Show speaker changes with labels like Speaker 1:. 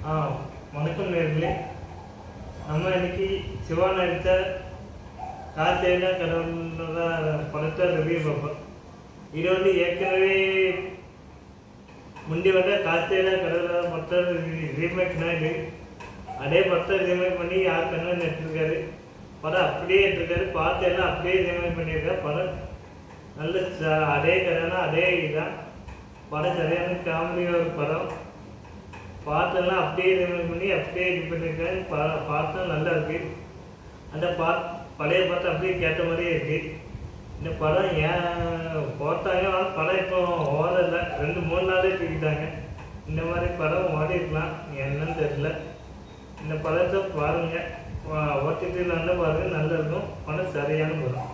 Speaker 1: ஆ வணக்கம் நேர்களே நம்ம இன்னைக்கு சிவா நடித்த காத்தேனா கடவுளோட படத்தை ரிவ்யூ பார்ப்போம் இது வந்து ஏற்கனவே முந்தி வந்த காத்தேனா கடவுளோட படத்தை ரீமேக் தான் இது அதே படத்தை ரீமேக் பண்ணி யார் கண்ணன் எடுத்திருக்காரு படம் அப்படியே எடுத்திருக்காரு பார்த்தேன்னா அப்படியே ரீமேக் பண்ணியிருக்காரு படம் நல்ல ச- அதே கதைனா அதே இதுதான் படம் சரியான காமெடி ஒரு படம் பாட்டெல்லாம் அப்படியே ரிமைண்ட் பண்ணி அப்படியே இது பண்ணியிருக்காங்க பா பாட்டும் நல்லா இருக்கு அந்த பாட் பழைய பாட்டு அப்படியே கேட்ட மாதிரியே இருக்கு இந்த படம் ஏன் போட்டாங்க ஆனா படம் இப்போ ஓடலை ரெண்டு மூணு நாளே தூக்கிட்டாங்க இந்த மாதிரி படம் ஓடி இருக்கலாம் என்னன்னு தெரியல இந்த படத்தை பாருங்க ஓடிடியில் வந்து பாருங்க நல்லா இருக்கும் படம் சரியான படம்